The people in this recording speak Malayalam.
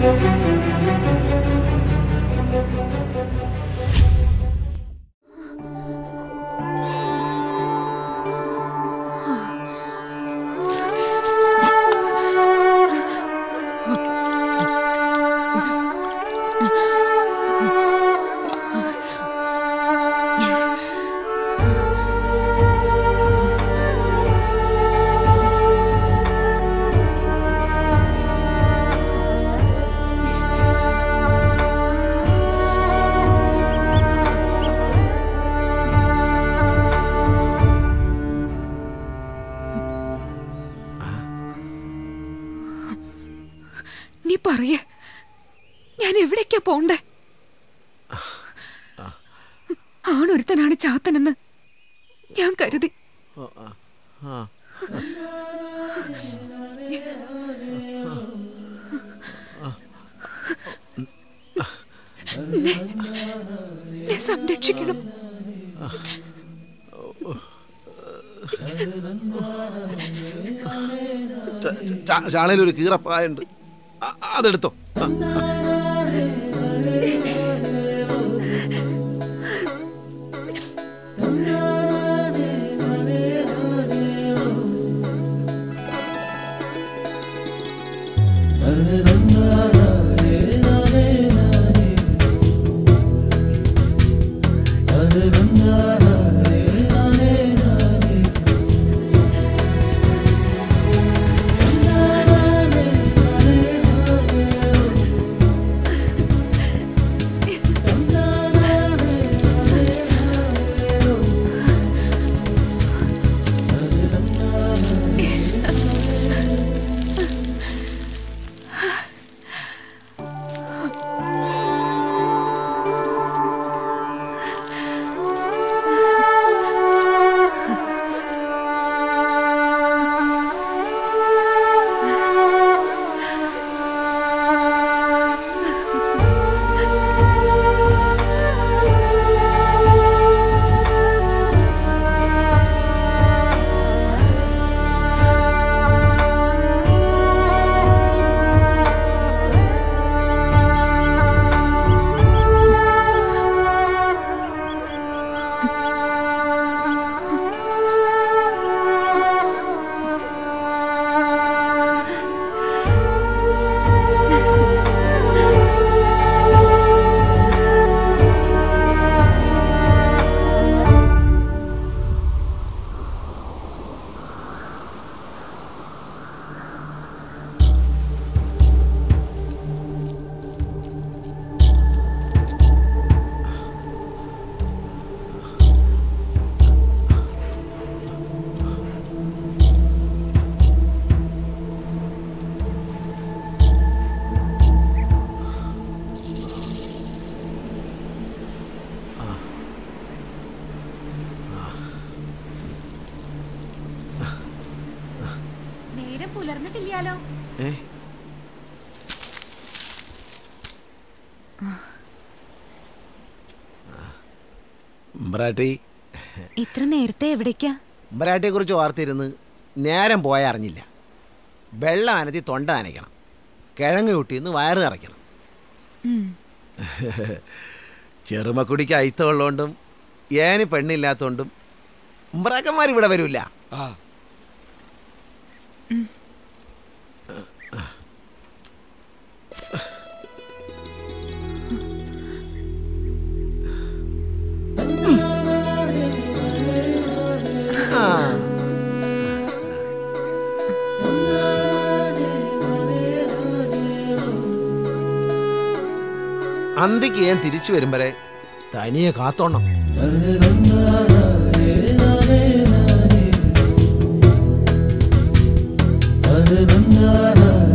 നീ പറയേ ഞാൻ എവിടേക്കാ പോണ്ടേ ആണൊരുത്തനാണ് ചാത്തനെന്ന് ഞാൻ കരുതി എന്നെ- എന്നെ സംരക്ഷിക്കണം ചാണയിൽ ഒരു കീറപ്പായുണ്ട് അ- അതെടുത്തോ ആ. നേരം പുലർന്നിട്ടില്ലാലോ ഏ ഉമ്പ്രാട്ടി ഇത്ര നേരത്തെ എവിടേക്കാ ഉമ്പ്രാട്ടിയെ കുറിച്ച് ഓർത്തിരുന്ന് നേരം പോയാൽ അറിഞ്ഞില്ല വെള്ളം അനത്തി തൊണ്ട നനയ്ക്കണം കിഴങ്ങ് കുട്ടിന്ന് വയറ് കറയ്ക്കണം ചെറുമക്കുടിക്ക് അയിത്തമുള്ളതുകൊണ്ടും ഏന് പെണ്ണില്ലാത്തതുകൊണ്ടും ഉമ്പ്രാക്കന്മാർ ഇവിടെ വരില്ല അന്തിക്ക് ഞാൻ തിരിച്ചു വരും വരെ തനിയെ കാത്തോണം na